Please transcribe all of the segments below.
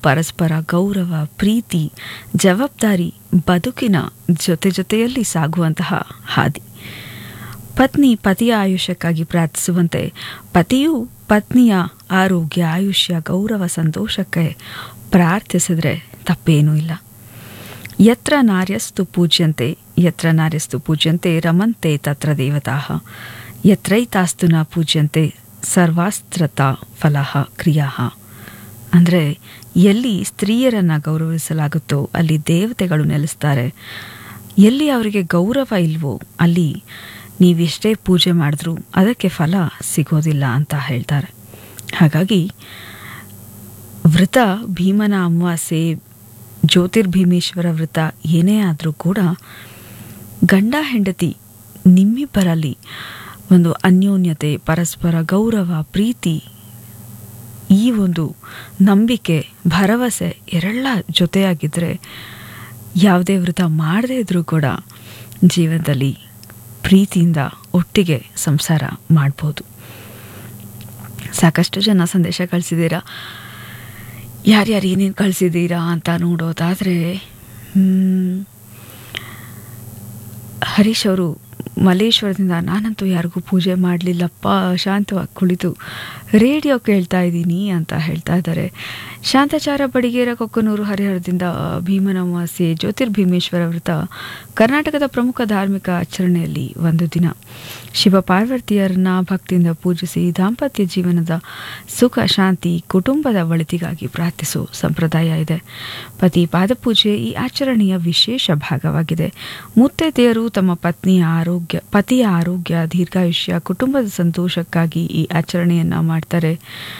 ಪರಸ್ಪರ ಗೌರವ ಪ್ರೀತಿ ಜವಾಬ್ದಾರಿ ಬದುಕಿನ ಜೊತೆ ಜೊತೆಯಲ್ಲಿ ಸಾಗುವಂತಹ ಹಾದಿ ಪತ್ನಿ ಪತಿಯ ಆಯುಷ್ಯಕ್ಕಾಗಿ ಪ್ರಾರ್ಥಿಸುವಂತೆ ಪತಿಯು ಪತ್ನಿಯ ಆರೋಗ್ಯ ಆಯುಷ್ಯ ಗೌರವ ಸಂತೋಷಕ್ಕೆ ಪ್ರಾರ್ಥಿಸಿದ್ರೆ ತಪ್ಪೇನೂ ಇಲ್ಲ ಯತ್ರ ನಾರ್ಯಸ್ತು ಪೂಜ್ಯಂತೆ ಯತ್ರ ನಾರ್ಯಸ್ತು ಪೂಜ್ಯಂತೆ ರಮಂತೆ ತತ್ರ ದೇವತಾ ಯತ್ರೈತಾಸ್ತು ನ ಪೂಜ್ಯಂತೆ ಸರ್ವಾಸ್ತ್ರತ ಫಲಃ ಕ್ರಿಯಾ ಅಂದರೆ ಎಲ್ಲಿ ಸ್ತ್ರೀಯರನ್ನು ಗೌರವಿಸಲಾಗುತ್ತೋ ಅಲ್ಲಿ ದೇವತೆಗಳು ನೆಲೆಸ್ತಾರೆ ಎಲ್ಲಿ ಅವರಿಗೆ ಗೌರವ ಇಲ್ವೋ ಅಲ್ಲಿ ನೀವೆಷ್ಟೇ ಪೂಜೆ ಮಾಡಿದ್ರೂ ಅದಕ್ಕೆ ಫಲ ಸಿಗೋದಿಲ್ಲ ಅಂತ ಹೇಳ್ತಾರೆ ಹಾಗಾಗಿ ವ್ರತ ಭೀಮನ ಅಮಾವಾಸ್ಯೆ ಜ್ಯೋತಿರ್ಭೀಮೇಶ್ವರ ವ್ರತ ಏನೇ ಆದರೂ ಕೂಡ ಗಂಡ ಹೆಂಡತಿ ನಿಮ್ಮಿಬ್ಬರಲ್ಲಿ ಒಂದು ಅನ್ಯೋನ್ಯತೆ ಪರಸ್ಪರ ಗೌರವ ಪ್ರೀತಿ ಈ ಒಂದು ನಂಬಿಕೆ ಭರವಸೆ ಎರಡೆಲ್ಲ ಜೊತೆಯಾಗಿದ್ದರೆ ಯಾವುದೇ ವ್ರತ ಮಾಡದೇ ಇದ್ರೂ ಕೂಡ ಜೀವನದಲ್ಲಿ ಪ್ರೀತಿಯಿಂದ ಒಟ್ಟಿಗೆ ಸಂಸಾರ ಮಾಡ್ಬೋದು ಸಾಕಷ್ಟು ಜನ ಸಂದೇಶ ಕಳಿಸಿದ್ದೀರಾ ಯಾರ್ಯಾರು ಏನೇನು ಕಳಿಸಿದ್ದೀರಾ ಅಂತ ನೋಡೋದಾದರೆ ಹರೀಶ್ ಅವರು ಮಲ್ಲೇಶ್ವರದಿಂದ ನಾನಂತೂ ಯಾರಿಗೂ ಪೂಜೆ ಮಾಡಲಿಲ್ಲಪ್ಪ ಶಾಂತವಾಗಿ ಕುಳಿತು ರೇಡಿಯೋ ಕೇಳ್ತಾ ಇದ್ದೀನಿ ಅಂತ ಹೇಳ್ತಾ ಇದ್ದಾರೆ ಶಾಂತಾಚಾರ ಬಡಿಗೇರ ಕೊಕ್ಕನೂರು ಹರಿಹರದಿಂದ ಭೀಮನ ಅಮಾವಾಸ್ಯೆ ಜ್ಯೋತಿರ್ಭೀಮೇಶ್ವರ ವ್ರತ ಕರ್ನಾಟಕದ ಪ್ರಮುಖ ಧಾರ್ಮಿಕ ಆಚರಣೆಯಲ್ಲಿ ಒಂದು ದಿನ ಶಿವ ಪಾರ್ವತಿಯರನ್ನ ಭಕ್ತಿಯಿಂದ ಪೂಜಿಸಿ ದಾಂಪತ್ಯ ಜೀವನದ ಸುಖ ಶಾಂತಿ ಕುಟುಂಬದ ಒಳಿತಿಗಾಗಿ ಪ್ರಾರ್ಥಿಸೋ ಸಂಪ್ರದಾಯ ಇದೆ ಪತಿ ಪಾದಪೂಜೆ ಈ ಆಚರಣೆಯ ವಿಶೇಷ ಭಾಗವಾಗಿದೆ ಮುತ್ತೈದೆಯರು ತಮ್ಮ ಪತ್ನಿಯ ಆರೋಗ್ಯ ಪತಿಯ ಆರೋಗ್ಯ ದೀರ್ಘಾಯುಷ್ಯ ಕುಟುಂಬದ ಸಂತೋಷಕ್ಕಾಗಿ ಈ ಆಚರಣೆಯನ್ನ ಮಾಡ್ತಾರೆ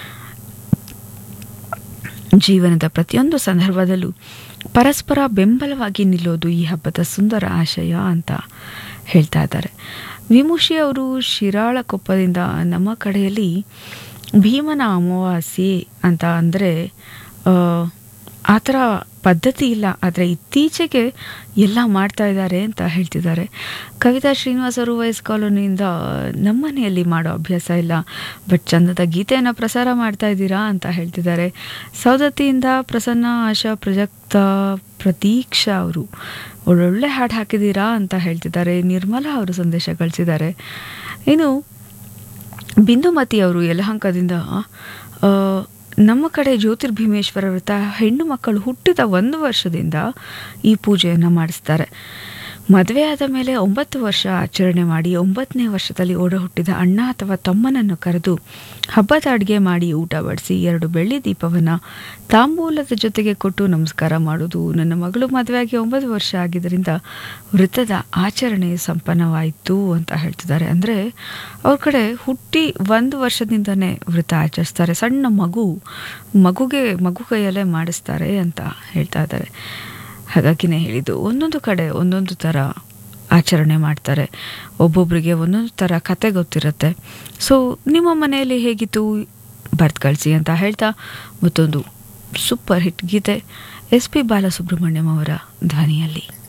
ಜೀವನದ ಪ್ರತಿಯೊಂದು ಸಂದರ್ಭದಲ್ಲೂ ಪರಸ್ಪರ ಬೆಂಬಲವಾಗಿ ನಿಲ್ಲೋದು ಈ ಹಬ್ಬದ ಸುಂದರ ಆಶಯ ಅಂತ ಹೇಳ್ತಾ ಇದ್ದಾರೆ ವಿಮುಷಿ ಅವರು ಶಿರಾಳಕೊಪ್ಪದಿಂದ ನಮ್ಮ ಕಡೆಯಲ್ಲಿ ಭೀಮನ ಅಮಾವಾಸ್ಯೆ ಅಂತ ಅಂದರೆ ಆ ಥರ ಪದ್ಧತಿ ಇಲ್ಲ ಆದರೆ ಇತ್ತೀಚೆಗೆ ಎಲ್ಲ ಮಾಡ್ತಾ ಇದ್ದಾರೆ ಅಂತ ಹೇಳ್ತಿದ್ದಾರೆ ಕವಿತಾ ಶ್ರೀನಿವಾಸ್ ಅವರು ವಯಸ್ ಕಾಲೋನಿಯಿಂದ ನಮ್ಮನೆಯಲ್ಲಿ ಮಾಡೋ ಅಭ್ಯಾಸ ಇಲ್ಲ ಬಟ್ ಚಂದದ ಗೀತೆಯನ್ನು ಪ್ರಸಾರ ಮಾಡ್ತಾ ಇದ್ದೀರಾ ಅಂತ ಹೇಳ್ತಿದ್ದಾರೆ ಸೌದತ್ತಿಯಿಂದ ಪ್ರಸನ್ನ ಆಶಾ ಪ್ರಜಕ್ತ ಪ್ರತೀಕ್ಷಾ ಅವರು ಒಳ್ಳೊಳ್ಳೆ ಹಾಡು ಹಾಕಿದ್ದೀರಾ ಅಂತ ಹೇಳ್ತಿದ್ದಾರೆ ನಿರ್ಮಲಾ ಅವರು ಸಂದೇಶ ಕಳಿಸಿದ್ದಾರೆ ಇನ್ನು ಬಿಂದುಮತಿ ಅವರು ಯಲಹಂಕದಿಂದ ನಮ್ಮ ಕಡೆ ಜ್ಯೋತಿರ್ಭೀಮೇಶ್ವರ ವ್ರತ ಹೆಣ್ಣು ಮಕ್ಕಳು ಹುಟ್ಟಿದ ಒಂದು ವರ್ಷದಿಂದ ಈ ಪೂಜೆಯನ್ನು ಮಾಡಿಸ್ತಾರೆ ಮದುವೆ ಆದ ಮೇಲೆ ಒಂಬತ್ತು ವರ್ಷ ಆಚರಣೆ ಮಾಡಿ ಒಂಬತ್ತನೇ ವರ್ಷದಲ್ಲಿ ಓಡ ಹುಟ್ಟಿದ ಅಣ್ಣ ಅಥವಾ ತಮ್ಮನನ್ನು ಕರೆದು ಹಬ್ಬದ ಅಡುಗೆ ಮಾಡಿ ಊಟ ಬಡಿಸಿ ಎರಡು ಬೆಳ್ಳಿ ದೀಪವನ್ನು ತಾಂಬೂಲದ ಜೊತೆಗೆ ಕೊಟ್ಟು ನಮಸ್ಕಾರ ಮಾಡೋದು ನನ್ನ ಮಗಳು ಮದುವೆಯಾಗಿ ಒಂಬತ್ತು ವರ್ಷ ಆಗಿದ್ದರಿಂದ ವೃತ್ತದ ಆಚರಣೆ ಸಂಪನ್ನವಾಯಿತು ಅಂತ ಹೇಳ್ತಿದ್ದಾರೆ ಅಂದರೆ ಅವ್ರ ಕಡೆ ಹುಟ್ಟಿ ಒಂದು ವರ್ಷದಿಂದನೇ ವೃತ್ತ ಆಚರಿಸ್ತಾರೆ ಸಣ್ಣ ಮಗು ಮಗುಗೆ ಮಗು ಕೈಯಲ್ಲೇ ಮಾಡಿಸ್ತಾರೆ ಅಂತ ಹೇಳ್ತಾ ಇದ್ದಾರೆ ಹಾಗಾಗಿನೇ ಹೇಳಿದ್ದು ಒಂದೊಂದು ಕಡೆ ಒಂದೊಂದು ಥರ ಆಚರಣೆ ಮಾಡ್ತಾರೆ ಒಬ್ಬೊಬ್ಬರಿಗೆ ಒಂದೊಂದು ಥರ ಕತೆ ಗೊತ್ತಿರುತ್ತೆ ಸೊ ನಿಮ್ಮ ಮನೆಯಲ್ಲಿ ಹೇಗಿತ್ತು ಬರ್ದು ಕಳಿಸಿ ಅಂತ ಹೇಳ್ತಾ ಮತ್ತೊಂದು ಸೂಪರ್ ಹಿಟ್ ಗೀತೆ ಎಸ್ ಪಿ ಬಾಲಸುಬ್ರಹ್ಮಣ್ಯಂ ಅವರ ಧ್ವನಿಯಲ್ಲಿ